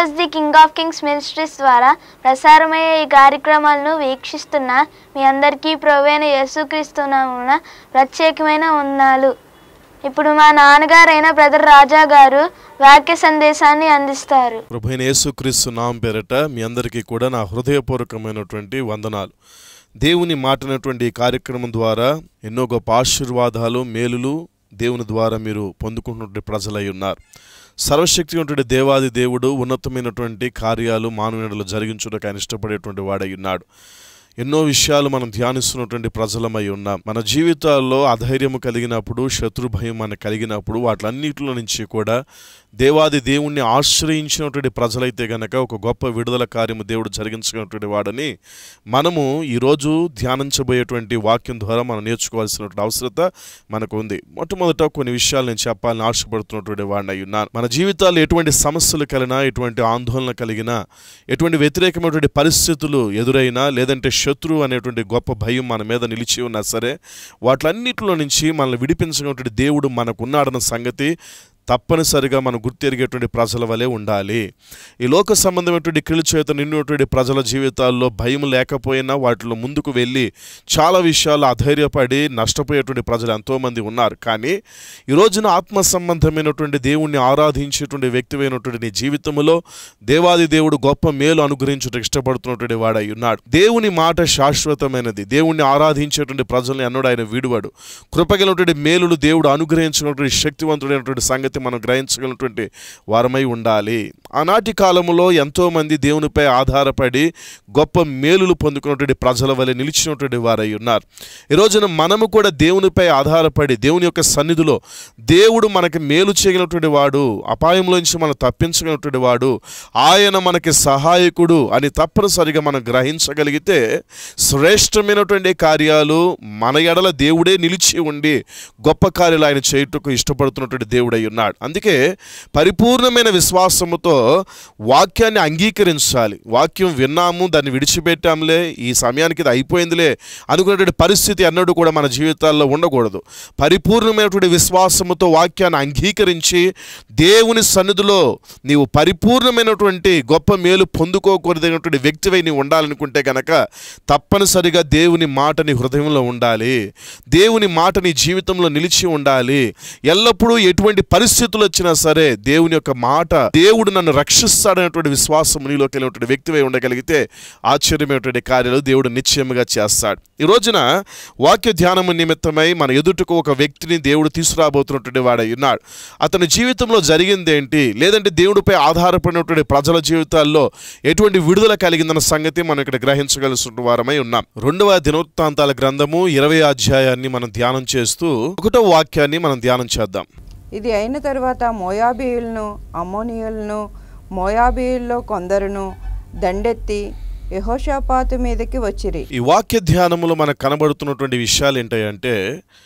Jesus the king of kings ministries ద్వారా ప్రసారమయ్యే ఈ కార్యక్రమాలను వీక్షిస్తున్న మీ అందరికీ ప్రవైన యేసుక్రీస్తునామున ప్రత్యేకమైన వందనాలు ఇప్పుడు మా నాన్నగారైన బ్రదర్ రాజా గారు వాక్య సందేశాన్ని అందిస్తారు ప్రభు అయిన యేసుక్రీస్తు నామం పేరట మీ అందరికీ కూడా నా హృదయపూర్వకమైనటువంటి వందనాలు దేవుని మాటనటువంటి ఈ కార్యక్రమం ద్వారా ఎన్నో గొప్ప ఆశీర్వాదాలు మేలులు దేవుని ద్వారా మీరు పొందుకుంటున్నటువంటి ప్రజలై ఉన్నారు సర్వశక్తి ఉన్నటువంటి దేవాది దేవుడు ఉన్నతమైనటువంటి కార్యాలు మానవునిలో జరిగించుటకు ఆయన ఇష్టపడేటువంటి వాడై ఉన్నాడు ఎన్నో విషయాలు మనం ధ్యానిస్తున్నటువంటి ప్రజలమై ఉన్నాం మన జీవితాల్లో అధైర్యము కలిగినప్పుడు శత్రు భయం మనకు కలిగినప్పుడు వాటిలన్నిటిలో నుంచి కూడా దేవాది దేవుణ్ణి ఆశ్రయించినటువంటి ప్రజలైతే గనక ఒక గొప్ప విడుదల కార్యము దేవుడు జరిగించుకున్నటువంటి వాడని మనము ఈరోజు ధ్యానించబోయేటువంటి వాక్యం ద్వారా మనం నేర్చుకోవాల్సినటువంటి అవసరత మనకు ఉంది మొట్టమొదట కొన్ని విషయాలు నేను చెప్పాలని ఆశపడుతున్నటువంటి వాడిని అయి ఉన్నాను మన జీవితాల్లో ఎటువంటి సమస్యలు కలిగినా ఎటువంటి ఆందోళన కలిగినా ఎటువంటి వ్యతిరేకమైనటువంటి పరిస్థితులు ఎదురైనా లేదంటే శత్రువు అనేటువంటి గొప్ప భయం మన మీద నిలిచి ఉన్నా సరే వాటిలన్నిటిలో నుంచి మనల్ని విడిపించినటువంటి దేవుడు మనకున్నాడన్న సంగతి తప్పనిసరిగా మనం గుర్తెరిగేటువంటి ప్రజల వలె ఉండాలి ఈ లోక సంబంధమైనటువంటి క్రియల చేత నిన్నటువంటి ప్రజల జీవితాల్లో భయం లేకపోయినా వాటిలో ముందుకు వెళ్ళి చాలా విషయాలు అధైర్యపడి నష్టపోయేటువంటి ప్రజలు ఎంతోమంది ఉన్నారు కానీ ఈ రోజున ఆత్మ సంబంధమైనటువంటి దేవుణ్ణి ఆరాధించేటువంటి వ్యక్తిమైనటువంటి నీ జీవితంలో దేవాది దేవుడు గొప్ప మేలు అనుగ్రహించుటకు ఇష్టపడుతున్నటువంటి వాడై ఉన్నాడు దేవుని మాట శాశ్వతమైనది దేవుణ్ణి ఆరాధించేటువంటి ప్రజల్ని అన్నడు ఆయన వీడువాడు కృపగలటువంటి మేలులు దేవుడు అనుగ్రహించినటువంటి శక్తివంతుడైనటువంటి సంగతి మనం గ్రహించగలిగినటువంటి వారమై ఉండాలి ఆనాటి కాలంలో ఎంతోమంది దేవునిపై ఆధారపడి గొప్ప మేలులు పొందుకున్నటువంటి ప్రజల వలె నిలిచినటువంటి వారై ఉన్నారు ఈ రోజున మనము కూడా దేవునిపై ఆధారపడి దేవుని యొక్క సన్నిధిలో దేవుడు మనకి మేలు చేయగలిగినటువంటి వాడు అపాయంలోంచి మనం తప్పించగలిగినటువంటి వాడు ఆయన మనకి సహాయకుడు అని తప్పనిసరిగా మనం గ్రహించగలిగితే శ్రేష్టమైనటువంటి కార్యాలు మన ఎడల దేవుడే నిలిచి ఉండి గొప్ప కార్యాలు ఆయన చేయుటకు ఇష్టపడుతున్నటువంటి దేవుడై ఉన్నాడు అందుకే పరిపూర్ణమైన విశ్వాసముతో వాక్యాన్ని అంగీకరించాలి వాక్యం విన్నాము దాన్ని విడిచిపెట్టాంలే ఈ సమయానికి ఇది అయిపోయిందిలే అనుకునేటువంటి పరిస్థితి అన్నడు కూడా మన జీవితాల్లో ఉండకూడదు పరిపూర్ణమైనటువంటి విశ్వాసముతో వాక్యాన్ని అంగీకరించి దేవుని సన్నిధిలో నీవు పరిపూర్ణమైనటువంటి గొప్ప మేలు పొందుకోకూడదైనటువంటి వ్యక్తివై నీవు ఉండాలనుకుంటే గనక తప్పనిసరిగా దేవుని మాట నీ హృదయంలో ఉండాలి దేవుని మాట నీ జీవితంలో నిలిచి ఉండాలి ఎల్లప్పుడూ ఎటువంటి పరిస్థితులు వచ్చినా సరే దేవుని యొక్క మాట దేవుడు నన్ను రక్షిస్తాడనేటువంటి విశ్వాసం నీలోకి వెళ్ళినటువంటి వ్యక్తివై ఉండగలిగితే ఆశ్చర్యమైనటువంటి కార్యాలు దేవుడు నిశ్చయముగా చేస్తాడు ఈ రోజున వాక్య ధ్యానము నిమిత్తమై మన ఎదుటకు ఒక వ్యక్తిని దేవుడు తీసుకురాబోతున్నటువంటి వాడై ఉన్నాడు అతని జీవితంలో జరిగింది ఏంటి లేదంటే దేవుడిపై ఆధారపడినటువంటి ప్రజల జీవితాల్లో ఎటువంటి విడుదల కలిగిందన్న సంగతి మనం ఇక్కడ గ్రహించగలుగుతున్న వారమై ఉన్నాం రెండవ దినవృత్తాంతాల గ్రంథము ఇరవై అధ్యాయాన్ని మనం ధ్యానం చేస్తూ ఒకటో వాక్యాన్ని మనం ధ్యానం చేద్దాం ఇది అయిన తరువాత మోయాబీయులను అమ్మోనియులను మోయాబీయుల్లో కొందరును దండెత్తి యెహోషాపాతు మీదకి వచ్చిరి ఈ వాక్య ధ్యానములో మనకు కనబడుతున్నటువంటి విషయాలు ఏంటంటే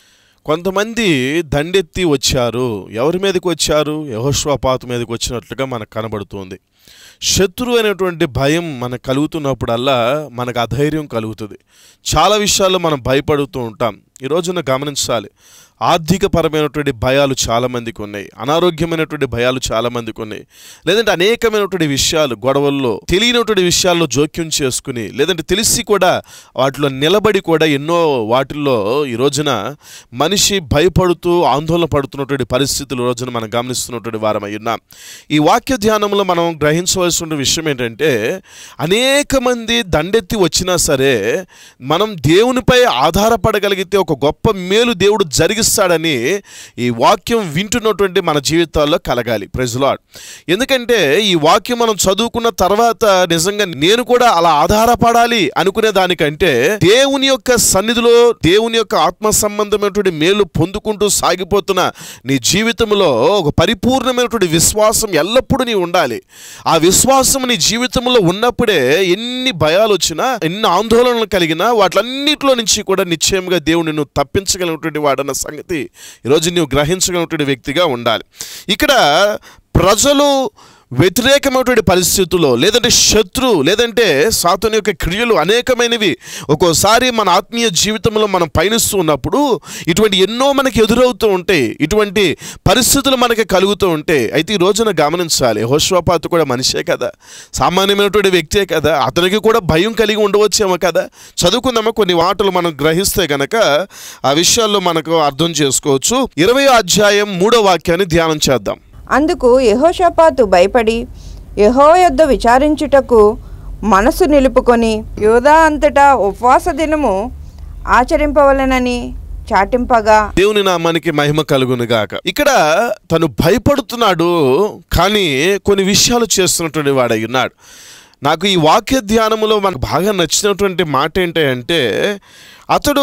కొంతమంది దండెత్తి వచ్చారు ఎవరి మీదకి వచ్చారు యహోశ్వాపాతు మీదకి వచ్చినట్లుగా మనకు కనబడుతుంది శత్రువు అనేటువంటి భయం మనకు కలుగుతున్నప్పుడల్లా మనకు అధైర్యం కలుగుతుంది చాలా విషయాల్లో మనం భయపడుతూ ఉంటాం ఈ రోజున గమనించాలి ఆర్థిక పరమైనటువంటి భయాలు చాలామందికి ఉన్నాయి అనారోగ్యమైనటువంటి భయాలు చాలామందికి ఉన్నాయి లేదంటే అనేకమైనటువంటి విషయాలు గొడవల్లో తెలియనటువంటి విషయాల్లో జోక్యం చేసుకుని లేదంటే తెలిసి కూడా వాటిలో నిలబడి కూడా ఎన్నో వాటిల్లో ఈ రోజున మనిషి భయపడుతూ ఆందోళన పడుతున్నటువంటి పరిస్థితులు ఈ రోజున మనం గమనిస్తున్నటువంటి వారమై ఉన్నాం ఈ వాక్య ధ్యానంలో మనం గ్రహించవలసిన విషయం ఏంటంటే అనేక మంది దండెత్తి వచ్చినా సరే మనం దేవునిపై ఆధారపడగలిగితే ఒక గొప్ప మేలు దేవుడు జరిగిస్తాడని ఈ వాక్యం వింటున్నటువంటి మన జీవితాల్లో కలగాలి ప్రజలాడ్ ఎందుకంటే ఈ వాక్యం మనం చదువుకున్న తర్వాత నిజంగా నేను కూడా అలా ఆధారపడాలి అనుకునే దానికంటే దేవుని యొక్క సన్నిధిలో దేవుని యొక్క ఆత్మ సంబంధమైనటువంటి మేలు పొందుకుంటూ సాగిపోతున్న నీ జీవితంలో ఒక పరిపూర్ణమైనటువంటి విశ్వాసం ఎల్లప్పుడూ నీ ఉండాలి ఆ విశ్వాసం నీ జీవితంలో ఉన్నప్పుడే ఎన్ని భయాలు వచ్చినా ఎన్ని ఆందోళనలు కలిగినా వాటిలన్నిటిలో నుంచి కూడా నిశ్చయంగా దేవుడు నిన్ను తప్పించగలిగినటువంటి వాడన్న సంగతి ఈరోజు నువ్వు గ్రహించగలిగినటువంటి వ్యక్తిగా ఉండాలి ఇక్కడ ప్రజలు వ్యతిరేకమైనటువంటి పరిస్థితుల్లో లేదంటే శత్రు లేదంటే సాతాను యొక్క క్రియలు అనేకమైనవి ఒక్కోసారి మన ఆత్మీయ జీవితంలో మనం పయనిస్తూ ఉన్నప్పుడు ఇటువంటి ఎన్నో మనకి ఎదురవుతూ ఉంటాయి ఇటువంటి పరిస్థితులు మనకి కలుగుతూ ఉంటాయి అయితే ఈ రోజున గమనించాలి హోశ్వాపాత్ కూడా మనిషే కదా సామాన్యమైనటువంటి వ్యక్తే కదా అతనికి కూడా భయం కలిగి ఉండవచ్చేమో కదా చదువుకుందామా కొన్ని మాటలు మనం గ్రహిస్తే గనక ఆ విషయాల్లో మనకు అర్థం చేసుకోవచ్చు ఇరవై అధ్యాయం మూడో వాక్యాన్ని ధ్యానం చేద్దాం అందుకు యెహోషాపాతు భయపడి యెహో యొద్ద విచారించుటకు మనసు నిలుపుకొని యోధా అంతటా ఉపవాస దినము ఆచరింపవలెనని చాటింపగా దేవుని నామానికి మహిమ కలుగును గాక ఇక్కడ తను భయపడుతున్నాడు కానీ కొన్ని విషయాలు చేస్తున్నటువంటి వాడై ఉన్నాడు నాకు ఈ వాక్య ధ్యానములో మనకు బాగా నచ్చినటువంటి మాట ఏంటంటే అతడు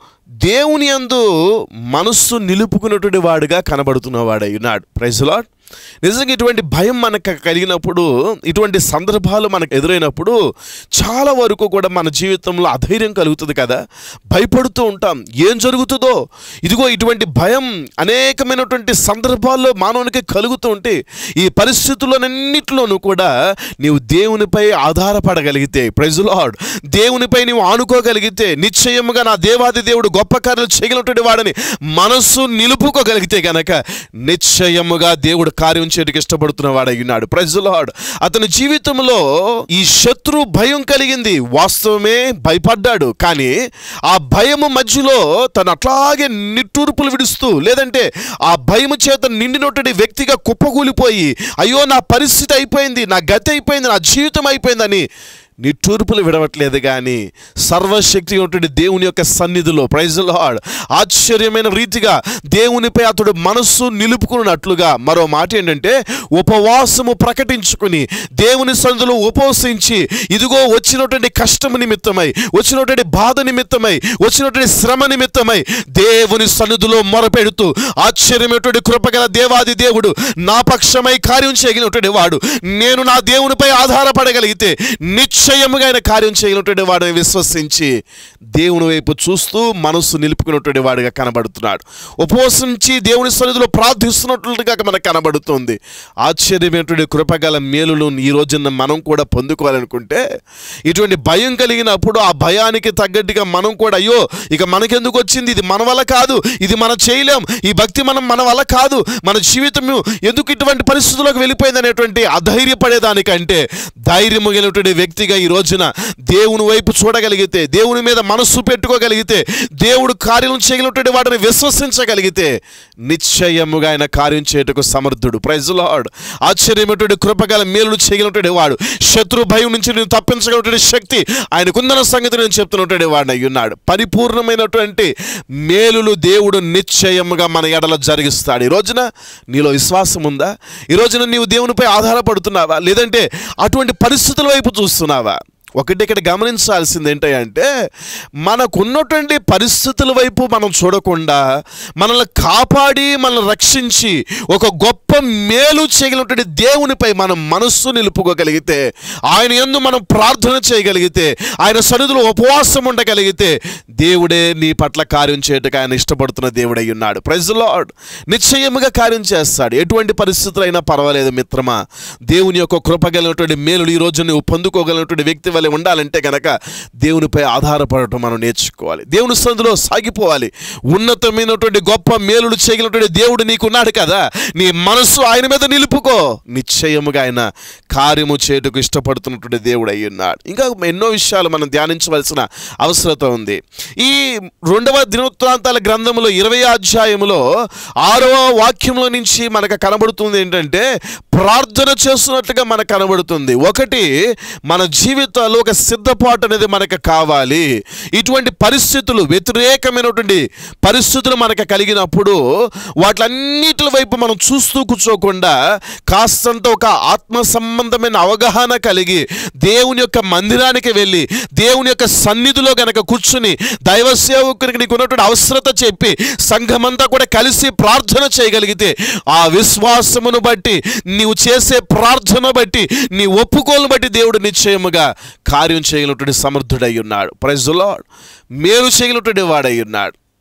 దేవుని యందు మనస్సు నిలుపుకున్నటువంటి వాడుగా కనబడుతున్న వాడై ఉన్నాడు ప్రైజ్ లాడ్ నిజంగా ఇటువంటి భయం మనకు కలిగినప్పుడు ఇటువంటి సందర్భాలు మనకు ఎదురైనప్పుడు చాలా వరకు కూడా మన జీవితంలో అధైర్యం కలుగుతుంది కదా భయపడుతూ ఉంటాం ఏం జరుగుతుందో ఇదిగో ఇటువంటి భయం అనేకమైనటువంటి సందర్భాల్లో మానవునికి కలుగుతూ ఉంటే ఈ పరిస్థితులన్నింటిలోనూ కూడా నీవు దేవునిపై ఆధారపడగలిగితే ప్రైజ్ లార్డ్ దేవునిపై నీవు ఆనుకోగలిగితే నిశ్చయముగా నా దేవాది దేవుడు గొప్ప కార్యాలు చేయగలిగినటువంటి వాడని మనస్సు నిలుపుకోగలిగితే గనక నిశ్చయముగా దేవుడు కార్యం చేయడానికి ఇష్టపడుతున్న వాడై ఉన్నాడు ప్రైజ్ లార్డ్ అతని జీవితంలో ఈ శత్రు భయం కలిగింది వాస్తవమే భయపడ్డాడు కానీ ఆ భయము మధ్యలో తను అట్లాగే నిట్టూర్పులు విడుస్తూ లేదంటే ఆ భయము చేత నిండినటువంటి వ్యక్తిగా కుప్పకూలిపోయి అయ్యో నా పరిస్థితి అయిపోయింది నా గతి అయిపోయింది నా జీవితం అయిపోయిందని నిట్టూర్పులు విడవట్లేదు కానీ సర్వశక్తి ఉన్నటువంటి దేవుని యొక్క సన్నిధిలో ప్రైజ్ లార్డ్ ఆశ్చర్యమైన రీతిగా దేవునిపై అతడు మనస్సు నిలుపుకున్నట్లుగా మరో మాట ఏంటంటే ఉపవాసము ప్రకటించుకుని దేవుని సన్నిధిలో ఉపవసించి ఇదిగో వచ్చినటువంటి కష్టము నిమిత్తమై వచ్చినటువంటి బాధ నిమిత్తమై వచ్చినటువంటి శ్రమ నిమిత్తమై దేవుని సన్నిధిలో మొరపెడుతూ ఆశ్చర్యమైనటువంటి కృపగల దేవాది దేవుడు నా పక్షమై కార్యం చేయగలిగినటువంటి వాడు నేను నా దేవునిపై ఆధారపడగలిగితే నిశ్చయముగా ఆయన కార్యం చేయగలిగినటువంటి వాడిని విశ్వసించి దేవుని వైపు చూస్తూ మనస్సు నిలుపుకున్నటువంటి వాడిగా కనబడుతున్నాడు ఉపవసించి దేవుని సన్నిధిలో ప్రార్థిస్తున్నట్లుగా మనకు కనబడుతుంది ఆశ్చర్యమైనటువంటి కృపగల మేలులు ఈ రోజున మనం కూడా పొందుకోవాలనుకుంటే ఇటువంటి భయం కలిగినప్పుడు ఆ భయానికి తగ్గట్టుగా మనం కూడా అయ్యో ఇక మనకెందుకు వచ్చింది ఇది మన వల్ల కాదు ఇది మనం చేయలేం ఈ భక్తి మనం మన వల్ల కాదు మన జీవితం ఎందుకు ఇటువంటి పరిస్థితుల్లోకి వెళ్ళిపోయింది అనేటువంటి అధైర్యపడేదానికంటే ధైర్యము కలిగినటువంటి వ్యక్తిగా ఈ రోజున దేవుని వైపు చూడగలిగితే దేవుని మీద మనస్సు పెట్టుకోగలిగితే దేవుడు కార్యం చేయగలిగినటువంటి వాటిని విశ్వసించగలిగితే నిశ్చయముగా ఆయన కార్యం చేయటకు సమర్థుడు ప్రైజ్ లార్డ్ ఆశ్చర్యమైనటువంటి కృపగల మేలులు చేయగలిగినటువంటి వాడు శత్రు భయం నుంచి నేను తప్పించగలిగినటువంటి శక్తి ఆయనకుందన సంగతి నేను చెప్తున్నటువంటి వాడిని అయి ఉన్నాడు పరిపూర్ణమైనటువంటి మేలులు దేవుడు నిశ్చయముగా మన ఎడల జరిగిస్తాడు ఈ రోజున నీలో విశ్వాసం ఉందా ఈ రోజున నీవు దేవునిపై ఆధారపడుతున్నావా లేదంటే అటువంటి పరిస్థితుల వైపు చూస్తున్నావా ఒకటి ఇక్కడ గమనించాల్సింది ఏంటంటే మనకున్నటువంటి పరిస్థితుల వైపు మనం చూడకుండా మనల్ని కాపాడి మనల్ని రక్షించి ఒక గొప్ప మేలు చేయగలిగినటువంటి దేవునిపై మనం మనస్సు నిలుపుకోగలిగితే ఆయన యందు మనం ప్రార్థన చేయగలిగితే ఆయన సన్నిధిలో ఉపవాసం ఉండగలిగితే దేవుడే నీ పట్ల కార్యం చేయటకు ఆయన ఇష్టపడుతున్న దేవుడై ఉన్నాడు ప్రైజ్ లార్డ్ నిశ్చయముగా కార్యం చేస్తాడు ఎటువంటి పరిస్థితులైనా పర్వాలేదు మిత్రమా దేవుని యొక్క కృపగలిగినటువంటి మేలులు ఈ రోజు నువ్వు పొందుకోగలిగినటువంటి వ్యక్తి వల్ల ఉండాలంటే కనుక దేవునిపై ఆధారపడటం మనం నేర్చుకోవాలి దేవుని సందులో సాగిపోవాలి ఉన్నతమైనటువంటి గొప్ప మేలులు చేయగలిగినటువంటి దేవుడు నీకున్నాడు కదా నీ మనస్సు ఆయన మీద నిలుపుకో నిశ్చయముగా ఆయన కార్యము చేయుటకు ఇష్టపడుతున్నటువంటి దేవుడు అయి ఉన్నాడు ఇంకా ఎన్నో విషయాలు మనం ధ్యానించవలసిన అవసరత ఉంది ఈ రెండవ దినోత్తాంతాల గ్రంథములో ఇరవై అధ్యాయములో ఆరవ వాక్యంలో నుంచి మనకు కనబడుతుంది ఏంటంటే ప్రార్థన చేస్తున్నట్లుగా మనకు కనబడుతుంది ఒకటి మన జీవితాల్లో ఒక సిద్ధపాటు అనేది మనకు కావాలి ఇటువంటి పరిస్థితులు వ్యతిరేకమైనటువంటి పరిస్థితులు మనకు కలిగినప్పుడు వాటిలన్నిటి వైపు మనం చూస్తూ కూర్చోకుండా కాస్తంత ఒక ఆత్మ సంబంధమైన అవగాహన కలిగి దేవుని యొక్క మందిరానికి వెళ్ళి దేవుని యొక్క సన్నిధిలో గనక కూర్చుని దైవ సేవకునికి నీకు ఉన్నటువంటి అవసరత చెప్పి సంఘమంతా కూడా కలిసి ప్రార్థన చేయగలిగితే ఆ విశ్వాసమును బట్టి నీవు చేసే ప్రార్థన బట్టి నీ ఒప్పుకోలు బట్టి దేవుడు నిశ్చయముగా కార్యం చేయగలిగినటువంటి సమర్థుడై ఉన్నాడు ప్రైజ్ లార్డ్ మేలు చేయగలిగినటువంటి వాడై ఉన్నాడు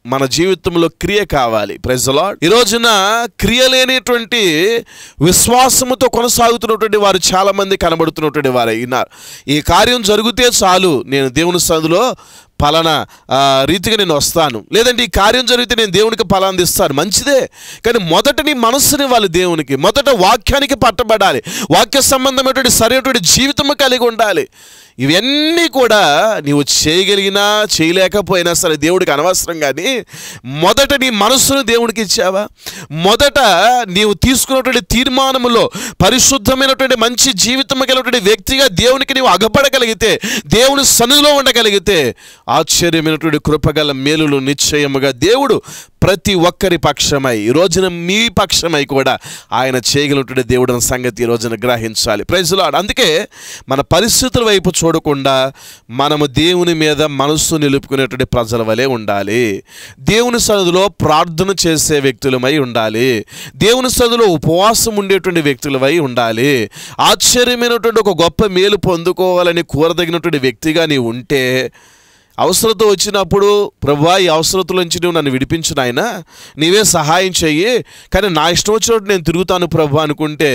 మన జీవితంలో క్రియ కావాలి ప్రెజలాడ్ ఈ రోజున క్రియ లేనిటువంటి విశ్వాసముతో కొనసాగుతున్నటువంటి వారు చాలా మంది కనబడుతున్నటువంటి వారు అయినారు ఈ కార్యం జరిగితే చాలు నేను దేవుని సందులో పలానా ఆ, రీతిగా నేను వస్తాను లేదంటే ఈ కార్యం జరిగితే నేను దేవునికి ఫలాన్ని ఇస్తాను మంచిదే కానీ మొదట నీ మనస్సుని వాళ్ళు దేవునికి మొదట వాక్యానికి పట్టబడాలి వాక్య సంబంధమైనటువంటి సరైనటువంటి జీవితము కలిగి ఉండాలి ఇవన్నీ కూడా నీవు చేయగలిగినా చేయలేకపోయినా సరే దేవుడికి అనవసరం కానీ మొదట నీ మనస్సును దేవుడికి ఇచ్చావా మొదట నీవు తీసుకున్నటువంటి తీర్మానములో పరిశుద్ధమైనటువంటి మంచి జీవితం కలిగినటువంటి వ్యక్తిగా దేవునికి నీవు అగపడగలిగితే దేవుని సన్నిధిలో ఉండగలిగితే ఆశ్చర్యమైనటువంటి కృపగల మేలులు నిశ్చయముగా దేవుడు ప్రతి ఒక్కరి పక్షమై ఈ రోజున మీ పక్షమై కూడా ఆయన చేయగలిగినటువంటి దేవుడు అన్న సంగతి ఈ రోజున గ్రహించాలి ప్రైజులాడ్ అందుకే మన పరిస్థితుల వైపు చూడకుండా మనము దేవుని మీద మనస్సు నిలుపుకునేటువంటి ప్రజల వలె ఉండాలి దేవుని సన్నిధిలో ప్రార్థన చేసే వ్యక్తులమై ఉండాలి దేవుని సన్నిధిలో ఉపవాసం ఉండేటువంటి వ్యక్తులమై ఉండాలి ఆశ్చర్యమైనటువంటి ఒక గొప్ప మేలు పొందుకోవాలని కోరదగినటువంటి వ్యక్తిగా నీవు ఉంటే అవసరత వచ్చినప్పుడు ప్రభా ఈ అవసరతల నుంచి నువ్వు నన్ను విడిపించు నాయన నీవే సహాయం చెయ్యి కానీ నా ఇష్టం వచ్చినట్టు నేను తిరుగుతాను ప్రభా అనుకుంటే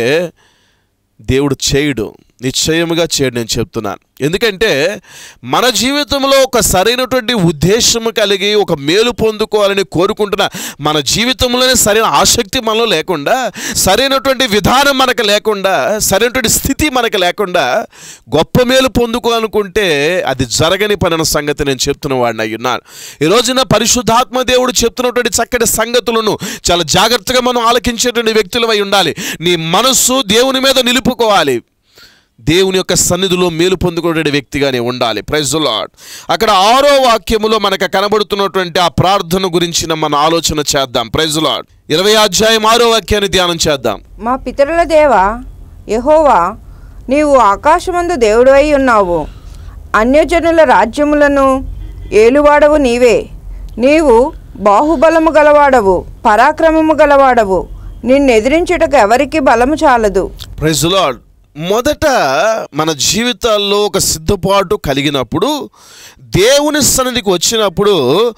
దేవుడు చేయడు నిశ్చయముగా చేయడు నేను చెప్తున్నాను ఎందుకంటే మన జీవితంలో ఒక సరైనటువంటి ఉద్దేశము కలిగి ఒక మేలు పొందుకోవాలని కోరుకుంటున్న మన జీవితంలోనే సరైన ఆసక్తి మనలో లేకుండా సరైనటువంటి విధానం మనకు లేకుండా సరైనటువంటి స్థితి మనకు లేకుండా గొప్ప మేలు పొందుకోవాలనుకుంటే అది జరగని పని అన్న సంగతి నేను చెప్తున్న వాడిని అయ్యున్నాను ఈ రోజున పరిశుద్ధాత్మ దేవుడు చెప్తున్నటువంటి చక్కటి సంగతులను చాలా జాగ్రత్తగా మనం ఆలకించేటువంటి వ్యక్తులమై ఉండాలి నీ మనస్సు దేవుని మీద నిలుపుకోవాలి దేవుని యొక్క సన్నిధిలో మేలు పొందుకునే వ్యక్తిగానే ఉండాలి ప్రైజ్ లాడ్ అక్కడ ఆరో వాక్యములో మనకు కనబడుతున్నటువంటి ఆ ప్రార్థన గురించిన మన ఆలోచన చేద్దాం ప్రైజ్ లాడ్ ఇరవై అధ్యాయం ఆరో వాక్యాన్ని ధ్యానం చేద్దాం మా పితరుల దేవా యహోవా నీవు ఆకాశమందు దేవుడవై ఉన్నావు అన్యజనుల రాజ్యములను ఏలువాడవు నీవే నీవు బాహుబలము గలవాడవు పరాక్రమము గలవాడవు నిన్నెదిరించుటకు ఎవరికి బలము చాలదు ప్రైజ్ లాడ్ మొదట మన జీవితాల్లో ఒక సిద్ధపాటు కలిగినప్పుడు దేవుని సన్నిధికి వచ్చినప్పుడు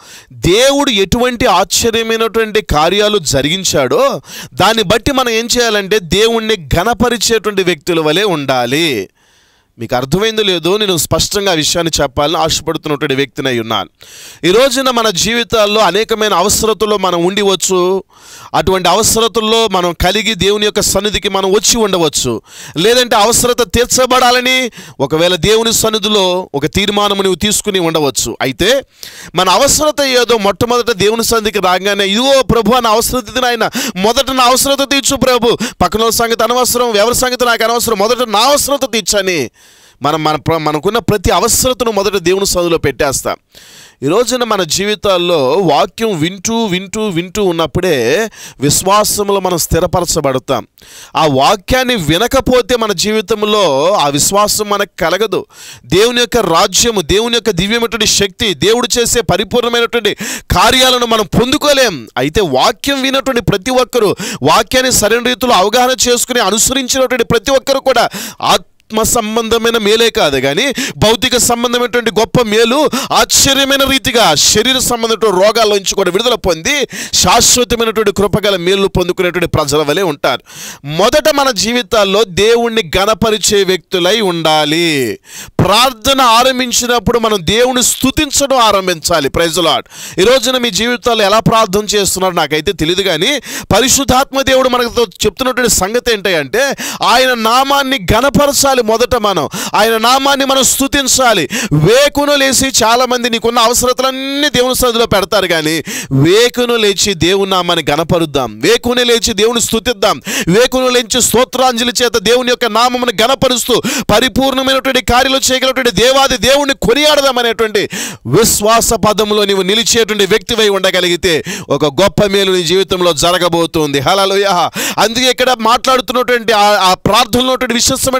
దేవుడు ఎటువంటి ఆశ్చర్యమైనటువంటి కార్యాలు జరిగించాడో దాన్ని బట్టి మనం ఏం చేయాలంటే దేవుణ్ణి ఘనపరిచేటువంటి వ్యక్తుల వలె ఉండాలి మీకు అర్థమైందో లేదో నేను స్పష్టంగా ఆ విషయాన్ని చెప్పాలని ఆశపడుతున్నటువంటి వ్యక్తిని అయి ఉన్నాను ఈ రోజున మన జీవితాల్లో అనేకమైన అవసరతల్లో మనం ఉండివచ్చు అటువంటి అవసరతల్లో మనం కలిగి దేవుని యొక్క సన్నిధికి మనం వచ్చి ఉండవచ్చు లేదంటే అవసరత తీర్చబడాలని ఒకవేళ దేవుని సన్నిధిలో ఒక తీర్మానం నువ్వు తీసుకుని ఉండవచ్చు అయితే మన అవసరత ఏదో మొట్టమొదట దేవుని సన్నిధికి రాగానే ఇదిగో ప్రభు నా అవసరత ఇది నాయన మొదట నా అవసరత తీర్చు ప్రభు పక్కన వాళ్ళ సంగతి అనవసరం ఎవరి సంగతి నాకు అనవసరం మొదట నా అవసరత తీర్చని మనం మన ప్ర- మనకున్న ప్రతి అవసరతను మొదట దేవుని సదులో పెట్టేస్తాం ఈ రోజున మన జీవితాల్లో వాక్యం వింటూ వింటూ వింటూ ఉన్నప్పుడే విశ్వాసంలో మనం స్థిరపరచబడతాం ఆ వాక్యాన్ని వినకపోతే మన జీవితంలో ఆ విశ్వాసం మనకు కలగదు దేవుని యొక్క రాజ్యము దేవుని యొక్క దివ్యమైనటువంటి శక్తి దేవుడు చేసే పరిపూర్ణమైనటువంటి కార్యాలను మనం పొందుకోలేం అయితే వాక్యం వినటువంటి ప్రతి ఒక్కరూ వాక్యాన్ని సరైన రీతిలో అవగాహన చేసుకుని అనుసరించినటువంటి ప్రతి ఒక్కరు కూడా ఆత్మ సంబంధమైన మేలే కాదు కానీ భౌతిక సంబంధమైనటువంటి గొప్ప మేలు ఆశ్చర్యమైన రీతిగా శరీర సంబంధమైన రోగాల నుంచి కూడా విడుదల పొంది శాశ్వతమైనటువంటి కృపగల మేలు పొందుకునేటువంటి ప్రజల వలె ఉంటారు మొదట మన జీవితాల్లో దేవుణ్ణి గణపరిచే వ్యక్తులై ఉండాలి ప్రార్థన ఆరంభించినప్పుడు మనం దేవుని స్తుతించడం ఆరంభించాలి ప్రైజులాడ్ ఈ రోజున మీ జీవితాల్లో ఎలా ప్రార్థన చేస్తున్నారు నాకైతే తెలియదు కానీ పరిశుద్ధాత్మ దేవుడు మనకు చెప్తున్నటువంటి సంగతి ఏంటంటే ఆయన నామాన్ని గణపరచాలి మొదట మనం ఆయన నామాన్ని మనం స్తుతించాలి వేకును లేచి చాలా మంది నీకున్న అవసరతలన్నీ దేవుని సన్నిధిలో పెడతారు కానీ వేకును లేచి దేవుని నామాన్ని గణపరుద్దాం వేకుని లేచి దేవుని స్తుతిద్దాం వేకును లేచి స్తోత్రాంజలి చేత దేవుని యొక్క నామమును గణపరుస్తూ పరిపూర్ణమైనటువంటి కార్యాలు చేయగలటువంటి దేవాది దేవుణ్ణి కొనియాడదాం అనేటువంటి విశ్వాస పదంలో నీవు నిలిచేటువంటి వ్యక్తివై ఉండగలిగితే ఒక గొప్ప మేలు నీ జీవితంలో జరగబోతుంది హలలుయ అందుకే ఇక్కడ మాట్లాడుతున్నటువంటి ఆ- ఆ ప్రార్థనలో విశ్వసమైనటువంటి సంగతి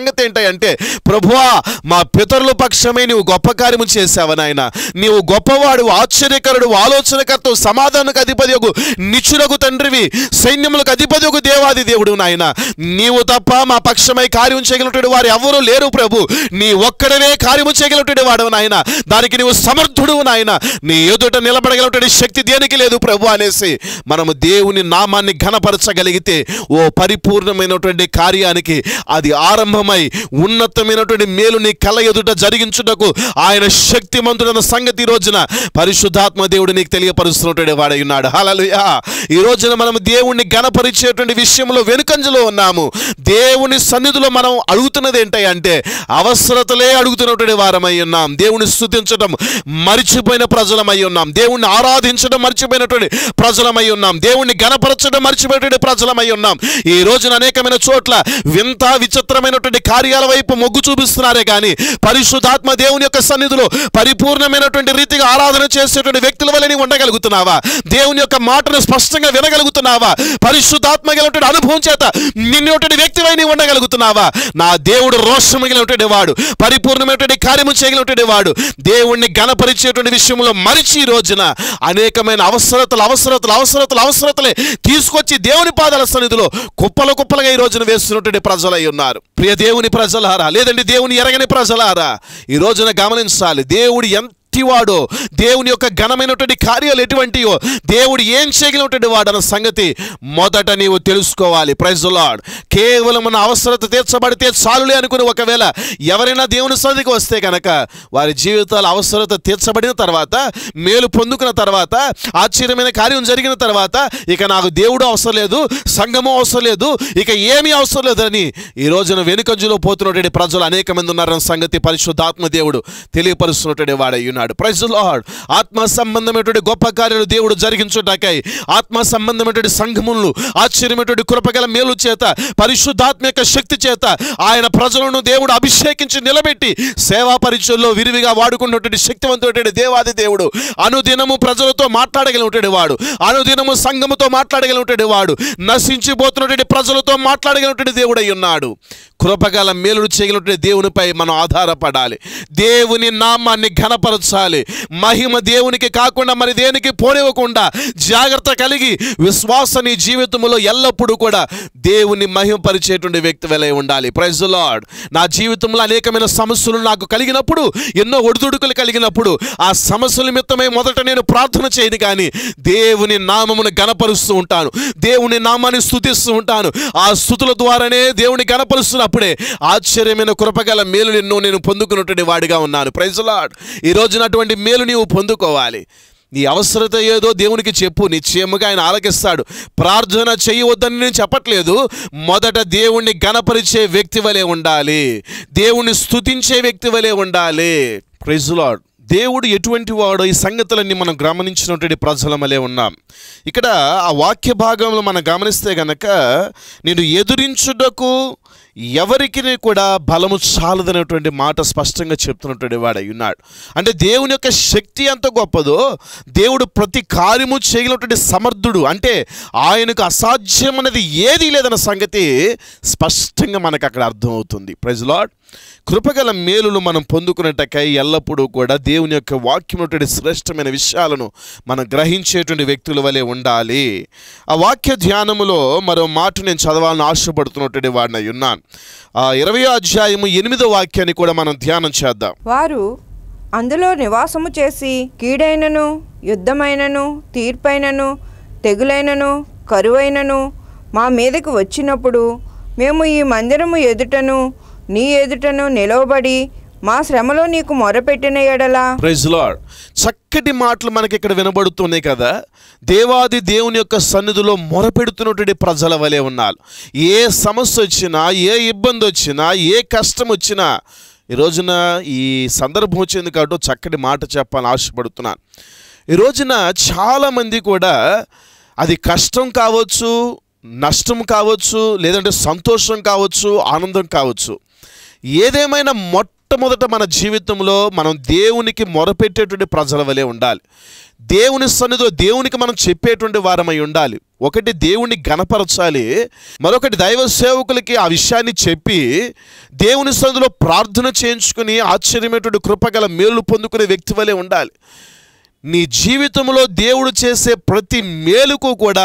సంగతి ఏంటంటే ప్రభువా మా పితరుల పక్షమై నీవు గొప్ప కార్యము చేశావు నాయన నీవు గొప్పవాడు ఆశ్చర్యకరుడు ఆలోచనకర్త సమాధానకు అధిపతి నిచులకు తండ్రివి సైన్యములకు అధిపతి దేవాది దేవుడు నాయన నీవు తప్ప మా పక్షమై కార్యం చేయగలిగినటువంటి వారు ఎవరూ లేరు ప్రభు నీ ఒక్కడనే కార్యము చేయగలిగినటువంటి వాడు నాయన దానికి నీవు సమర్థుడు నాయన నీ ఎదుట నిలబడగలిగినటువంటి శక్తి దేనికి లేదు ప్రభు అనేసి మనము దేవుని నామాన్ని ఘనపరచగలిగితే ఓ పరిపూర్ణమైనటువంటి కార్యానికి అది ఆరంభమై ఉన్నతమైనటువంటి మేలు నీ కళ్ళ ఎదుట జరిగించుటకు ఆయన శక్తిమంతుడన్న సంగతి ఈ రోజున పరిశుద్ధాత్మ దేవుడు నీకు తెలియపరుస్తున్నటువంటి వాడై ఉన్నాడు హల్లెలూయా ఈ రోజున మనం దేవుణ్ణి గణపరిచేటువంటి విషయంలో వెనుకంజలో ఉన్నాము దేవుని సన్నిధిలో మనం అడుగుతున్నది ఏంటి అంటే అవసరతలే అడుగుతున్నటువంటి వారమై ఉన్నాం దేవుని స్తుతించడం మర్చిపోయిన ప్రజలమై ఉన్నాం దేవుణ్ణి ఆరాధించడం మర్చిపోయినటువంటి ప్రజలమై ఉన్నాం దేవుణ్ణి గణపరచడం మర్చిపోయినటువంటి ప్రజలమై ఉన్నాం ఈ రోజున అనేకమైన చోట్ల వింత విచిత్రమైనటువంటి కార్యాల వైపు మొగ్గు చూపిస్తున్నారే కానీ పరిశుద్ధాత్మ దేవుని యొక్క సన్నిధిలో పరిపూర్ణమైనటువంటి రీతిగా ఆరాధన చేసేటువంటి వ్యక్తుల వల్ల నీవు ఉండగలుగుతున్నావా దేవుని యొక్క మాటను స్పష్టంగా వినగలుగుతున్నావా పరిశుద్ధాత్మ కలిగినటువంటి అనుభవం చేత నిన్నటువంటి వ్యక్తివై నీవు ఉండగలుగుతున్నావా నా దేవుడు రోషము కలిగినటువంటి వాడు పరిపూర్ణమైనటువంటి కార్యము చేయగలిగినటువంటి వాడు దేవుణ్ణి గణపరిచేటువంటి విషయంలో మరిచి ఈ రోజున అనేకమైన అవసరతలు అవసరతలు అవసరతలు అవసరతలే తీసుకొచ్చి దేవుని పాదాల సన్నిధిలో కుప్పలు కుప్పలుగా ఈ రోజున వేస్తున్నటువంటి ప్రజలై ఉన్నారు ప్రియ దేవుని ప్రజలారా లేదండి దేవుని ఎరగని ప్రజలారా ఈ రోజున గమనించాలి దేవుడు ఎంత ఎట్టివాడో దేవుని యొక్క ఘనమైనటువంటి కార్యాలు ఎటువంటివో దేవుడు ఏం చేయగలిగినటువంటి వాడు అన్న సంగతి మొదట నీవు తెలుసుకోవాలి ప్రైజ్ లాడ్ కేవలం మన అవసరత తీర్చబడితే చాలులే అనుకుని ఒకవేళ ఎవరైనా దేవుని సన్నిధికి వస్తే కనుక వారి జీవితాల అవసరత తీర్చబడిన తర్వాత మేలు పొందుకున్న తర్వాత ఆశ్చర్యమైన కార్యం జరిగిన తర్వాత ఇక నాకు దేవుడు అవసరం లేదు సంఘము అవసరం లేదు ఇక ఏమీ అవసరం లేదని ఈ రోజున వెనుకంజులో పోతున్నటువంటి ప్రజలు అనేక మంది ఉన్నారన్న సంగతి పరిశుద్ధాత్మ దేవుడు తెలియపరుస్తున్నటువంటి వాడై ఉన్నాడు ప్రైజ్ లార్డ్ ఆత్మ సంబంధమైనటువంటి గొప్ప కార్యాలు దేవుడు జరిగించుటకై ఆత్మ సంబంధమైనటువంటి సంఘములు ఆశ్చర్యమైనటువంటి కృపగల మేలు చేత పరిశుద్ధాత్మ యొక్క శక్తి చేత ఆయన ప్రజలను దేవుడు అభిషేకించి నిలబెట్టి సేవా పరిచయంలో విరివిగా వాడుకున్నటువంటి శక్తివంతమైనటువంటి దేవాది దేవుడు అనుదినము ప్రజలతో మాట్లాడగలిగినటువంటి వాడు అనుదినము సంఘముతో మాట్లాడగలిగినటువంటి వాడు నశించిపోతున్నటువంటి ప్రజలతో మాట్లాడగలిగినటువంటి దేవుడై ఉన్నాడు కృపగల మేలుడు చేయగలిగినటువంటి దేవునిపై మనం ఆధారపడాలి దేవుని నామాన్ని ఘనపరచాలి మహిమ దేవునికి కాకుండా మరి దేనికి పోనివ్వకుండా జాగ్రత్త కలిగి విశ్వాస నీ జీవితంలో ఎల్లప్పుడూ కూడా దేవుని మహిమపరిచేటువంటి వ్యక్తి వెలై ఉండాలి ప్రైజ్ లార్డ్ నా జీవితంలో అనేకమైన సమస్యలు నాకు కలిగినప్పుడు ఎన్నో ఒడిదుడుకులు కలిగినప్పుడు ఆ సమస్యల నిమిత్తమై మొదట నేను ప్రార్థన చేయను కానీ దేవుని నామమును గణపరుస్తూ ఉంటాను దేవుని నామాన్ని స్తుతిస్తూ ఉంటాను ఆ స్థుతుల ద్వారానే దేవుని గణపరుస్తున్నప్పుడే ఆశ్చర్యమైన కృపగల మేలు ఎన్నో నేను పొందుకున్నటువంటి వాడిగా ఉన్నాను ప్రైజ్ లార్డ్ ఈ రోజున అటువంటి మేలు నీవు పొందుకోవాలి నీ అవసరత ఏదో దేవునికి చెప్పు నిశ్చయముగా ఆయన ఆలకిస్తాడు ప్రార్థన చేయవద్దని నేను చెప్పట్లేదు మొదట దేవుణ్ణి గణపరిచే వ్యక్తి వలె ఉండాలి దేవుణ్ణి స్తుతించే వ్యక్తి వలె ఉండాలి ప్రైజ్ లార్డ్ దేవుడు ఎటువంటి వాడో ఈ సంగతులన్నీ మనం గమనించినటువంటి ప్రజలమలే ఉన్నాం ఇక్కడ ఆ వాక్య భాగంలో మనం గమనిస్తే గనక నేను ఎదురించుటకు ఎవరికి కూడా బలము చాలదనేటువంటి మాట స్పష్టంగా చెప్తున్నటువంటి వాడై ఉన్నాడు అంటే దేవుని యొక్క శక్తి ఎంత గొప్పదో దేవుడు ప్రతి కార్యము చేయగలిగినటువంటి సమర్థుడు అంటే ఆయనకు అసాధ్యం అనేది ఏదీ లేదన్న సంగతి స్పష్టంగా మనకు అక్కడ అర్థమవుతుంది ప్రైజ్ లాడ్ కృపగల మేలులు మనం పొందుకున్నట్టకై ఎల్లప్పుడూ కూడా దేవుని యొక్క వాక్యమైనటువంటి శ్రేష్టమైన విషయాలను మనం గ్రహించేటువంటి వ్యక్తుల వలె ఉండాలి ఆ వాక్య ధ్యానములో మరో మాట నేను చదవాలని ఆశపడుతున్నటువంటి వాడినై ఉన్నాను ఆ ఇరవై అధ్యాయము ఎనిమిదో వాక్యాన్ని కూడా మనం ధ్యానం చేద్దాం వారు అందులో నివాసము చేసి కీడైనను యుద్ధమైనను తీర్పైనను తెగులైనను కరువైనను మా మీదకు వచ్చినప్పుడు మేము ఈ మందిరము ఎదుటను నీ ఎదుటను నిలవబడి మా శ్రమలో నీకు మొరపెట్టిన ఎడలా ప్రైజ్ లార్డ్ చక్కటి మాటలు మనకి ఇక్కడ వినబడుతున్నాయి కదా దేవాది దేవుని యొక్క సన్నిధిలో మొరపెడుతున్నటువంటి ప్రజల వలె ఉన్నారు ఏ సమస్య వచ్చినా ఏ ఇబ్బంది వచ్చినా ఏ కష్టం వచ్చినా ఈ రోజున ఈ సందర్భం వచ్చింది కాబట్టి చక్కటి మాట చెప్పాలని ఆశపడుతున్నాను ఈ రోజున చాలామంది కూడా అది కష్టం కావచ్చు నష్టం కావచ్చు లేదంటే సంతోషం కావచ్చు ఆనందం కావచ్చు ఏదేమైనా మొట్టమొదట మన జీవితంలో మనం దేవునికి మొరపెట్టేటువంటి ప్రజల వలె ఉండాలి దేవుని సన్నిధిలో దేవునికి మనం చెప్పేటువంటి వారమై ఉండాలి ఒకటి దేవుణ్ణి గణపరచాలి మరొకటి దైవ సేవకులకి ఆ విషయాన్ని చెప్పి దేవుని సన్నిధిలో ప్రార్థన చేయించుకుని ఆశ్చర్యమైనటువంటి కృపగల మేలు పొందుకునే వ్యక్తి వలె ఉండాలి నీ జీవితంలో దేవుడు చేసే ప్రతి మేలుకు కూడా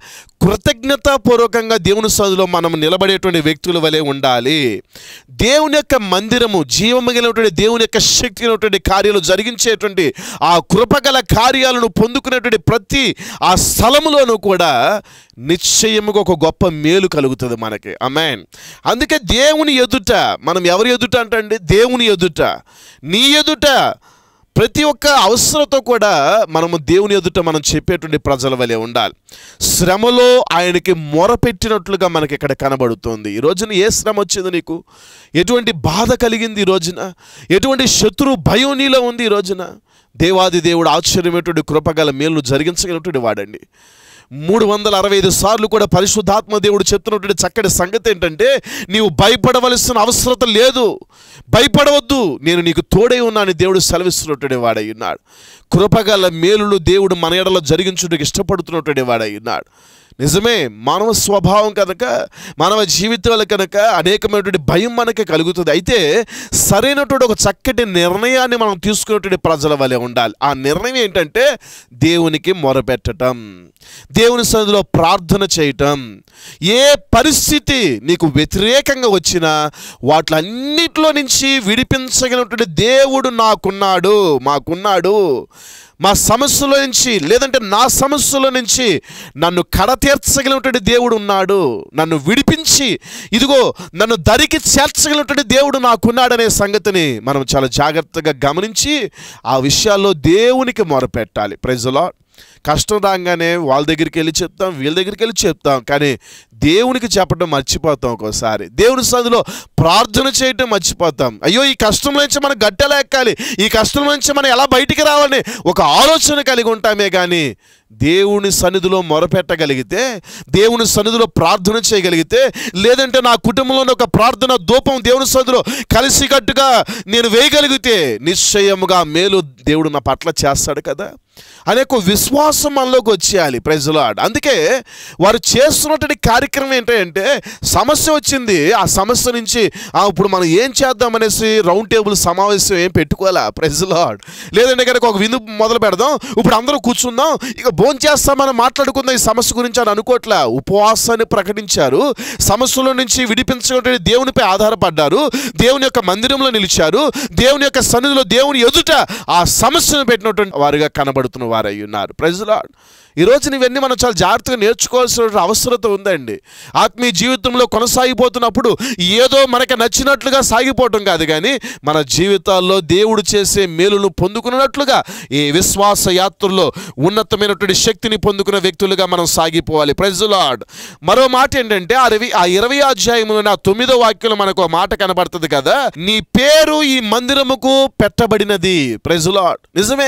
కృతజ్ఞతాపూర్వకంగా దేవుని సదులో మనం నిలబడేటువంటి వ్యక్తుల వలె ఉండాలి దేవుని యొక్క మందిరము జీవమగినటువంటి దేవుని యొక్క శక్తి అయినటువంటి కార్యాలు జరిగించేటువంటి ఆ కృపగల కార్యాలను పొందుకునేటువంటి ప్రతి ఆ స్థలములోనూ కూడా నిశ్చయముగా ఒక గొప్ప మేలు కలుగుతుంది మనకి అమెన్ అందుకే దేవుని ఎదుట మనం ఎవరి ఎదుట అంటండి దేవుని ఎదుట నీ ఎదుట ప్రతి ఒక్క అవసరతో కూడా మనము దేవుని ఎదుట మనం చెప్పేటువంటి ప్రజల వలె ఉండాలి శ్రమలో ఆయనకి మొరపెట్టినట్లుగా మనకి ఇక్కడ కనబడుతుంది ఈ రోజున ఏ శ్రమ వచ్చింది నీకు ఎటువంటి బాధ కలిగింది ఈ రోజున ఎటువంటి శత్రు భయం నీలో ఉంది ఈ రోజున దేవాది దేవుడు ఆశ్చర్యమైనటువంటి కృపగల మేలు జరిగించగలిగినటువంటి వాడండి మూడు వందల అరవై ఐదు సార్లు కూడా పరిశుద్ధాత్మ దేవుడు చెప్తున్నటువంటి చక్కటి సంగతి ఏంటంటే నీవు భయపడవలసిన అవసరత లేదు భయపడవద్దు నేను నీకు తోడై ఉన్నాను దేవుడు సెలవిస్తున్నటువంటి వాడై ఉన్నాడు కృపగల మేలులు దేవుడు మన ఎడలో జరిగించుటకు ఇష్టపడుతున్నటువంటి వాడై ఉన్నాడు నిజమే మానవ స్వభావం కనుక మానవ జీవితాలు కనుక అనేకమైనటువంటి భయం మనకి కలుగుతుంది అయితే సరైనటువంటి ఒక చక్కటి నిర్ణయాన్ని మనం తీసుకునేటువంటి ప్రజల వలె ఉండాలి ఆ నిర్ణయం ఏంటంటే దేవునికి మొరపెట్టడం దేవుని సన్నిధిలో ప్రార్థన చేయటం ఏ పరిస్థితి నీకు వ్యతిరేకంగా వచ్చినా వాటిలన్నిటిలో నుంచి విడిపించగలిగినటువంటి దేవుడు నాకున్నాడు మాకున్నాడు మా సమస్యల నుంచి లేదంటే నా సమస్యల నుంచి నన్ను కడతీర్చగలిగినటువంటి దేవుడు ఉన్నాడు నన్ను విడిపించి ఇదిగో నన్ను దరికి చేర్చగలిగినటువంటి దేవుడు నాకున్నాడనే సంగతిని మనం చాలా జాగ్రత్తగా గమనించి ఆ విషయాల్లో దేవునికి మొరపెట్టాలి ప్రజలో కష్టం రాగానే వాళ్ళ దగ్గరికి వెళ్ళి చెప్తాం వీళ్ళ దగ్గరికి వెళ్ళి చెప్తాం కానీ దేవునికి చెప్పడం మర్చిపోతాం ఒక్కోసారి దేవుని సదిలో ప్రార్థన చేయటం మర్చిపోతాం అయ్యో ఈ కష్టం నుంచి మనం గట్టెలా ఎక్కాలి ఈ కష్టం నుంచి మనం ఎలా బయటికి రావాలని ఒక ఆలోచన కలిగి ఉంటామే కానీ దేవుని సన్నిధిలో మొరపెట్టగలిగితే దేవుని సన్నిధిలో ప్రార్థన చేయగలిగితే లేదంటే నా కుటుంబంలో ఒక ప్రార్థన దూపం దేవుని సన్నిధిలో కలిసికట్టుగా నేను వేయగలిగితే నిశ్చయముగా మేలు దేవుడు నా పట్ల చేస్తాడు కదా అనే ఒక విశ్వాసం మనలోకి వచ్చేయాలి ప్రజలాడ్ అందుకే వారు చేస్తున్నటువంటి కార్యక్రమం ఏంటంటే సమస్య వచ్చింది ఆ సమస్య నుంచి "ఆ, ఇప్పుడు మనం ఏం చేద్దాం అనేసి రౌండ్ టేబుల్ సమావేశం ఏం పెట్టుకోవాలా ప్రజలాడ్ లేదంటే కనుక ఒక విందు మొదలు పెడదాం ఇప్పుడు అందరూ కూర్చుందాం ఇక భోజనం చేస్తామని మాట్లాడుకుందాం ఈ సమస్య గురించి అని అనుకోవట్లా ఉపవాసాన్ని ప్రకటించారు సమస్యల నుంచి విడిపించుకుంటే దేవునిపై ఆధారపడ్డారు దేవుని యొక్క మందిరంలో నిలిచారు దేవుని యొక్క సన్నిధిలో దేవుని ఎదుట ఆ సమస్యను పెట్టినటువంటి వారుగా కనబడుతున్న వారై ఉన్నారు ప్రజలాడ్ ఈ రోజు ఇవన్నీ మనం చాలా జాగ్రత్తగా నేర్చుకోవాల్సిన అవసరత ఉందండి ఆత్మీయ జీవితంలో కొనసాగిపోతున్నప్పుడు ఏదో మనకి నచ్చినట్లుగా సాగిపోవటం కాదు కానీ మన జీవితాల్లో దేవుడు చేసే మేలును పొందుకున్నట్లుగా ఈ విశ్వాస యాత్రలో ఉన్నతమైనటువంటి శక్తిని పొందుకున్న వ్యక్తులుగా మనం సాగిపోవాలి ప్రెజులాడ్ మరో మాట ఏంటంటే ఆ రవి ఆ ఇరవై అధ్యాయంలో నా తొమ్మిదో వాక్యంలో మనకు ఒక మాట కనబడుతుంది కదా నీ పేరు ఈ మందిరముకు పెట్టబడినది ప్రెజులాడ్ నిజమే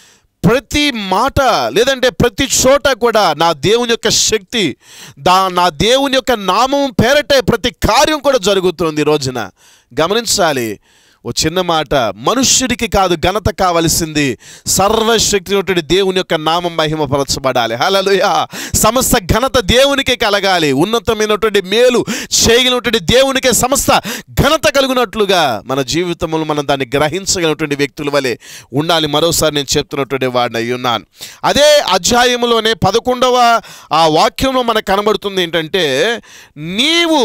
ప్రతి మాట లేదంటే ప్రతి చోట కూడా నా దేవుని యొక్క శక్తి దా నా దేవుని యొక్క నామం పేరటే ప్రతి కార్యం కూడా జరుగుతుంది ఈ రోజున గమనించాలి ఓ చిన్న మాట మనుష్యుడికి కాదు ఘనత కావలసింది సర్వశక్తి ఉన్నటువంటి దేవుని యొక్క నామం మహిమపరచబడాలి హలలుయ సమస్త ఘనత దేవునికే కలగాలి ఉన్నతమైనటువంటి మేలు చేయగలిగినటువంటి దేవునికే సమస్త ఘనత కలుగునట్లుగా మన జీవితంలో మనం దాన్ని గ్రహించగలిగినటువంటి వ్యక్తుల వలె ఉండాలి మరోసారి నేను చెప్తున్నటువంటి వాడిని అయి ఉన్నాను అదే అధ్యాయంలోనే పదకొండవ ఆ వాక్యంలో మనకు కనబడుతుంది ఏంటంటే నీవు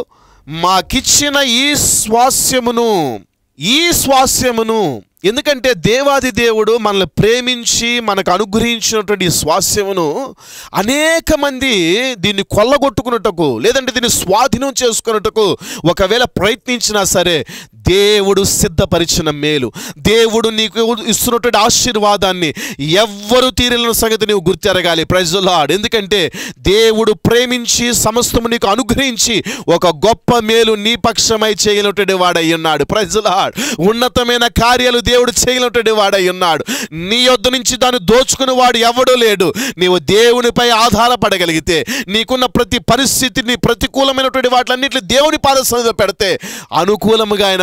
మాకిచ్చిన ఈ స్వాస్యమును ఈ స్వాస్యమును ఎందుకంటే దేవాది దేవుడు మనల్ని ప్రేమించి మనకు అనుగ్రహించినటువంటి ఈ స్వాస్యమును అనేక మంది దీన్ని కొల్లగొట్టుకున్నట్టుకు లేదంటే దీన్ని స్వాధీనం చేసుకున్నట్టుకు ఒకవేళ ప్రయత్నించినా సరే దేవుడు సిద్ధపరిచిన మేలు దేవుడు నీకు ఇస్తున్నటువంటి ఆశీర్వాదాన్ని ఎవ్వరు తీరలేని సంగతి నీవు గుర్తెరగాలి ప్రజలాడ్ ఎందుకంటే దేవుడు ప్రేమించి సమస్తము నీకు అనుగ్రహించి ఒక గొప్ప మేలు నీ పక్షమై చేయనటువంటి వాడై ఉన్నాడు ప్రజలాడ్ ఉన్నతమైన కార్యాలు దేవుడు చేయనటువంటి వాడై ఉన్నాడు నీ యొద్ద నుంచి దాన్ని దోచుకుని వాడు ఎవడూ లేడు నీవు దేవునిపై ఆధారపడగలిగితే నీకున్న ప్రతి పరిస్థితిని ప్రతికూలమైనటువంటి వాటిలన్నింటినీ దేవుని పాద సన్నిధిలో పెడితే అనుకూలముగా ఆయన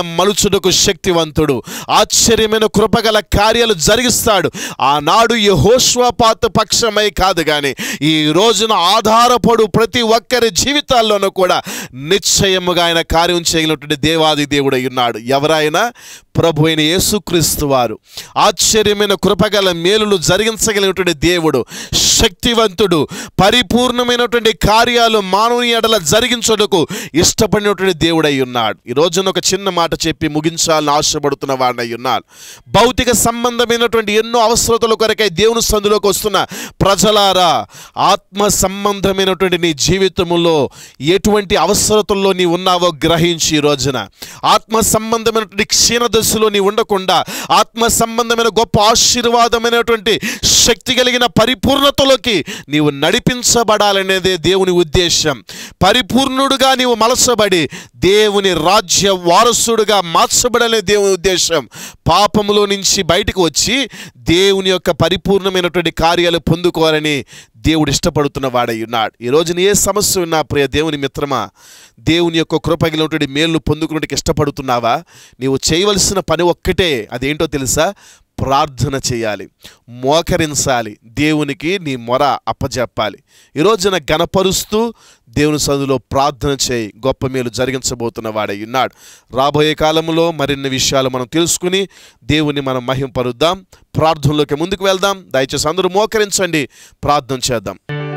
మలుచుటకు శక్తివంతుడు ఆశ్చర్యమైన కృపగల కార్యాలు జరిగిస్తాడు ఆనాడు యెహోషువపాతు పక్షమై కాదు కానీ ఈ రోజున ఆధారపడు ప్రతి ఒక్కరి జీవితాల్లోనూ కూడా నిశ్చయముగా ఆయన కార్యం చేయగలిగినటువంటి దేవాది దేవుడై ఉన్నాడు ఎవరైనా ప్రభు అయిన యేసుక్రీస్తు వారు ఆశ్చర్యమైన కృపగల మేలులు జరిగించగలిగినటువంటి దేవుడు శక్తివంతుడు పరిపూర్ణమైనటువంటి కార్యాలు మానవుని ఎడల జరిగించుటకు ఇష్టపడినటువంటి దేవుడై ఉన్నాడు ఈ రోజున ఒక చిన్న మాట చెప్పి ముగించాలని ఆశపడుతున్న వాడినై ఉన్నాను భౌతిక సంబంధమైనటువంటి ఎన్నో అవసరతల కొరకై దేవుని సందులోకి వస్తున్న ప్రజలారా ఆత్మ సంబంధమైనటువంటి నీ జీవితంలో ఎటువంటి అవసరతల్లో నీ ఉన్నావో గ్రహించి ఈ రోజున ఆత్మ సంబంధమైనటువంటి క్షీణ దశలో నీ ఉండకుండా ఆత్మ సంబంధమైన గొప్ప ఆశీర్వాదమైనటువంటి శక్తి కలిగిన పరిపూర్ణతలోకి నీవు నడిపించబడాలనేదే దేవుని ఉద్దేశం పరిపూర్ణుడుగా నీవు మలసబడి దేవుని రాజ్య వారసుడుగా మార్చబడలే దేవుని ఉద్దేశం పాపములో నుంచి బయటకు వచ్చి దేవుని యొక్క పరిపూర్ణమైనటువంటి కార్యాలు పొందుకోవాలని దేవుడు ఇష్టపడుతున్న వాడై ఉన్నాడు ఈ రోజున ఏ సమస్య ఉన్నా ప్రియ దేవుని మిత్రమా దేవుని యొక్క కృపగిలినటువంటి మేలు పొందుకున్నట్టుకు ఇష్టపడుతున్నావా నీవు చేయవలసిన పని ఒక్కటే అదేంటో తెలుసా ప్రార్థన చేయాలి మోకరించాలి దేవునికి నీ మొర అప్పజెప్పాలి ఈ రోజున గణపరుస్తూ దేవుని సదులో ప్రార్థన చేయి గొప్ప మేలు జరిగించబోతున్న వాడై ఉన్నాడు రాబోయే కాలంలో మరిన్ని విషయాలు మనం తెలుసుకుని దేవుని మనం మహింపరుద్దాం ప్రార్థనలోకి ముందుకు వెళ్దాం దయచేసి అందరూ మోకరించండి ప్రార్థన చేద్దాం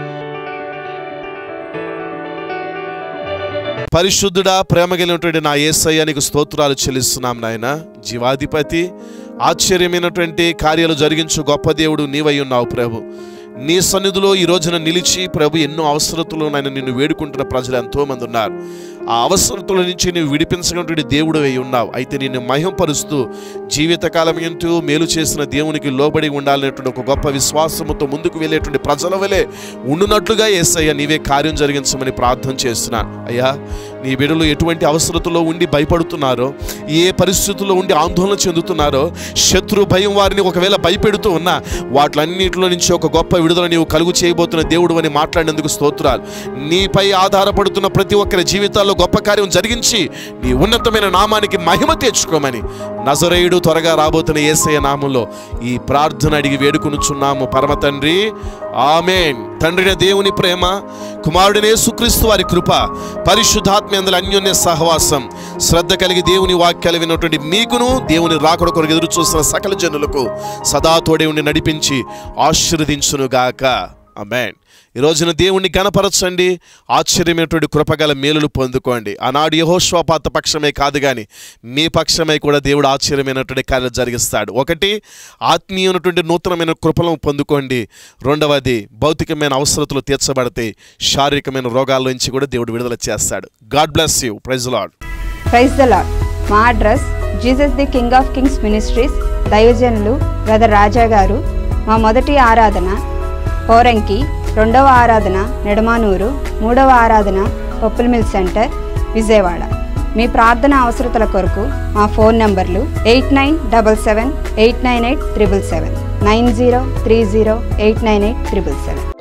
పరిశుద్ధుడా ప్రేమ కలిగినటువంటి నా ఏసయ్య నీకు స్తోత్రాలు చెల్లిస్తున్నాం నాయన జీవాధిపతి ఆశ్చర్యమైనటువంటి కార్యాలు జరిగించు గొప్ప దేవుడు నీవై ఉన్నావు ప్రభు నీ సన్నిధిలో ఈ రోజున నిలిచి ప్రభు ఎన్నో అవసరతలు నాయన నిన్ను వేడుకుంటున్న ప్రజలు ఎంతోమంది ఉన్నారు ఆ అవసరతల నుంచి నీవు విడిపించినటువంటి దేవుడు అయి ఉన్నావు అయితే నిన్ను మహింపరుస్తూ జీవితకాలం ఎంతో మేలు చేసిన దేవునికి లోబడి ఉండాలనేటువంటి ఒక గొప్ప విశ్వాసముతో ముందుకు వెళ్ళేటువంటి ప్రజల వలె ఉండునట్లుగా ఏసయ్య నీవే కార్యం జరిగించమని ప్రార్థన చేస్తున్నాను అయ్యా నీ బిడ్డలు ఎటువంటి అవసరతలో ఉండి భయపడుతున్నారో ఏ పరిస్థితుల్లో ఉండి ఆందోళన చెందుతున్నారో శత్రు భయం వారిని ఒకవేళ భయపెడుతూ ఉన్నా వాటిలన్నింటిలో నుంచి ఒక గొప్ప విడుదల నీవు కలుగు చేయబోతున్న దేవుడు అని మాట్లాడినందుకు స్తోత్రాలు నీపై ఆధారపడుతున్న ప్రతి ఒక్కరి జీవితాల్లో గొప్ప కార్యం జరిగించి నీ ఉన్నతమైన నామానికి మహిమ తెచ్చుకోమని నజరేయుడు త్వరగా రాబోతున్న ఏసయ్య నామంలో ఈ ప్రార్థన అడిగి వేడుకొనుచున్నాము పరమ తండ్రి ఆమెన్ తండ్రిన దేవుని ప్రేమ కుమారుడినే సుక్రీస్తు వారి కృప పరిశుద్ధాత్మ అందుల అన్యోన్య సహవాసం శ్రద్ధ కలిగి దేవుని వాక్యాలు విన్నటువంటి మీకును దేవుని రాకడ కొరకు ఎదురు చూస్తున్న సకల జనులకు సదా తోడే ఉండి నడిపించి ఆశీర్వదించునుగాక అమెన్ ఈ రోజున దేవుణ్ణి గణపరచండి ఆశ్చర్యమైనటువంటి కృపగల మేలులు పొందుకోండి ఆనాడు యహోశ్వాపాత పక్షమే కాదు కానీ మీ పక్షమై కూడా దేవుడు ఆశ్చర్యమైనటువంటి కార్యాలు జరిగిస్తాడు ఒకటి ఆత్మీయమైనటువంటి నూతనమైన కృపలను పొందుకోండి రెండవది భౌతికమైన అవసరతలు తీర్చబడితే శారీరకమైన రోగాల నుంచి కూడా దేవుడు విడుదల చేస్తాడు God bless you praise Lord praise the Lord మా address Jesus the king of kings ministries దైవజనులు బ్రదర్ రాజా గారు మా మొదటి ఆరాధన పోరంకి రెండవ ఆరాధన నెడమానూరు మూడవ ఆరాధన పప్పుల మిల్ సెంటర్ విజయవాడ మీ ప్రార్థన అవసరతల కొరకు మా ఫోన్ నంబర్లు eight nine double seven eight nine eight triple seven nine zero three zero eight nine eight triple seven